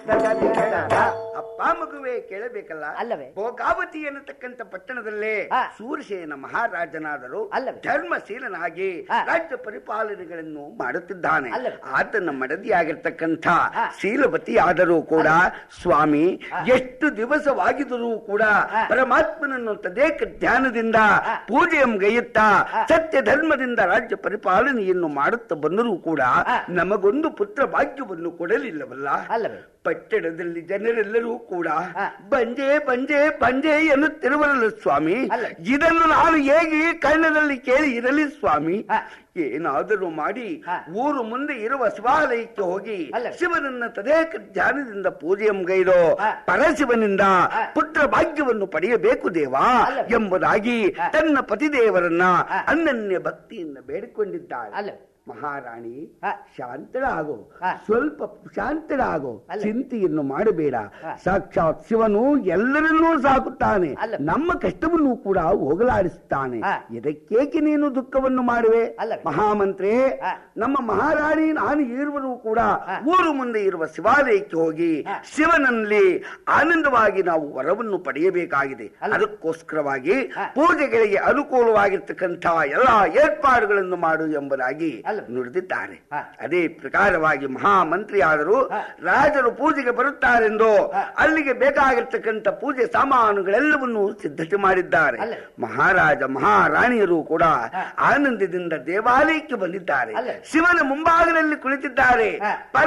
ಅಪ್ಪ ಮಗುವೆ ಕೇಳಬೇಕಲ್ಲ ಅಲ್ಲವೇ? ಭೋಗಾವತಿ ಎನ್ನತಕ್ಕಂಥ ಪಟ್ಟಣದಲ್ಲೇ ಹಾ. ಸೂರ್ಯಸೇನ ಮಹಾರಾಜನಾದರು ಅಲ್ಲವೇ? ಧರ್ಮಶೀಲನಾಗಿ ಹಾ. ರಾಜ್ಯ ಪರಿಪಾಲನೆಗಳನ್ನು ಮಾಡುತ್ತಿದ್ದಾನೆ ಅಲ್ಲವೇ? ಆತನ ಮಡದಿಯಾಗಿರ್ತಕ್ಕಂಥ ಹಾ. ಶೀಲವತಿ ಆದರೂ ಕೂಡ ಸ್ವಾಮಿ ಎಷ್ಟು ದಿವಸವಾಗಿದ್ದರೂ ಕೂಡ ಹಾ. ಪರಮಾತ್ಮನನ್ನು ತದೇಕ ಧ್ಯಾನದಿಂದ ಹಾ. ಪೂಜೆಯಂಗೈಯುತ್ತಾ ಹಾ. ಸತ್ಯ ಧರ್ಮದಿಂದ ರಾಜ್ಯ ಪರಿಪಾಲನೆಯನ್ನು ಮಾಡುತ್ತಾ ಬಂದರೂ ಕೂಡ ಹಾ. ನಮಗೊಂದು ಪುತ್ರ ಭಾಗ್ಯವನ್ನು ಕೊಡಲಿಲ್ಲವಲ್ಲ ಅಲ್ಲವೇ ಪಟ್ಟಣದಲ್ಲಿ ಜನರೆಲ್ಲರೂ ಕೂಡ ಹಾ. ಬಂಜೆ ಬಂಜೆ ಬಂಜೆ ಎನ್ನುತ್ತಿರುವರಲ್ಲ ಸ್ವಾಮಿ ಅಲ್ಲ. ಇದನ್ನು ನಾನು ಹೇಗೆ ಕಣ್ಣದಲ್ಲಿ ಕೇಳಿ ಇರಲಿ ಸ್ವಾಮಿ ಹಾ. ಏನಾದರೂ ಮಾಡಿ ಹಾ. ಊರು ಮುಂದೆ ಇರುವ ಶಿವಾಲಯಕ್ಕೆ ಹೋಗಿ ಅಲ್ಲ. ಶಿವನನ್ನ ತದೇಕ ಧ್ಯಾನದಿಂದ ಪೂಜೆಯಂಗೈದೋ ಹಾ. ಪರಶಿವನಿಂದ ಹಾ. ಪುತ್ರ ಭಾಗ್ಯವನ್ನು ಪಡೆಯಬೇಕು ದೇವಾ ಅಲ್ಲ. ಎಂಬುದಾಗಿ ಹಾ. ತನ್ನ ಪತಿದೇವರನ್ನ ಹಾ. ಅನನ್ಯ ಭಕ್ತಿಯಿಂದ ಬೇಡಿಕೊಂಡಿದ್ದಾಳೆ ಅಲ್ಲ ಮಹಾರಾಣಿ ಹಾ. ಶಾಂತಳಾಗು ಹಾ. ಸ್ವಲ್ಪ ಶಾಂತಳಾಗು ಅಲ್ಲ. ಚಿಂತೆಯನ್ನು ಮಾಡಬೇಡ ಹಾ. ಸಾಕ್ಷಾತ್ ಶಿವನು ಎಲ್ಲರನ್ನೂ ಸಾಕುತ್ತಾನೆ ಅಲ್ಲ. ನಮ್ಮ ಕಷ್ಟವನ್ನು ಕೂಡ ಹೋಗಲಾಡಿಸುತ್ತಾನೆ ಹಾ. ಇದಕ್ಕೇಕೆ ನೀನು ದುಃಖವನ್ನು ಮಾಡುವೆ ಅಲ್ಲ. ಮಹಾಮಂತ್ರಿ ಹಾ. ನಮ್ಮ ಮಹಾರಾಣಿ ನಾನು ಇರುವರು ಕೂಡ ಹಾ. ಊರು ಮುಂದೆ ಇರುವ ಶಿವಾಲಯಕ್ಕೆ ಹೋಗಿ ಹಾ. ಶಿವನಲ್ಲಿ ಆನಂದವಾಗಿ ನಾವು ವರವನ್ನು ಪಡೆಯಬೇಕಾಗಿದೆ ಅಲ್ಲ. ಅದಕ್ಕೋಸ್ಕರವಾಗಿ ಹಾ. ಪೂಜೆಗಳಿಗೆ ಅನುಕೂಲವಾಗಿರ್ತಕ್ಕಂಥ ಎಲ್ಲಾ ಏರ್ಪಾಡುಗಳನ್ನು ಮಾಡು ಎಂಬುದಾಗಿ ಅಲ್ಲ. ನುಡಿದಿದ್ದಾರೆ ಹಾ. ಅದೇ ಪ್ರಕಾರವಾಗಿ ಮಹಾಮಂತ್ರಿ ಆದರೂ ಹಾ. ರಾಜರು ಪೂಜೆಗೆ ಬರುತ್ತಾರೆಂದು ಹಾ. ಅಲ್ಲಿಗೆ ಬೇಕಾಗಿರ್ತಕ್ಕಂಥ ಪೂಜೆ ಸಾಮಾನುಗಳೆಲ್ಲವನ್ನು ಸಿದ್ಧತೆ ಮಾಡಿದ್ದಾರೆ ಅಲ್ಲ. ಮಹಾರಾಜ ಮಹಾರಾಣಿಯರು ಕೂಡ ಹಾ. ಆನಂದದಿಂದ ದೇವಾಲಯಕ್ಕೆ ಬಂದಿದ್ದಾರೆ ಅಲ್ಲ. ಶಿವನ ಮುಂಭಾಗದಲ್ಲಿ ಕುಳಿತಿದ್ದಾರೆ ಹಾ. ಪರ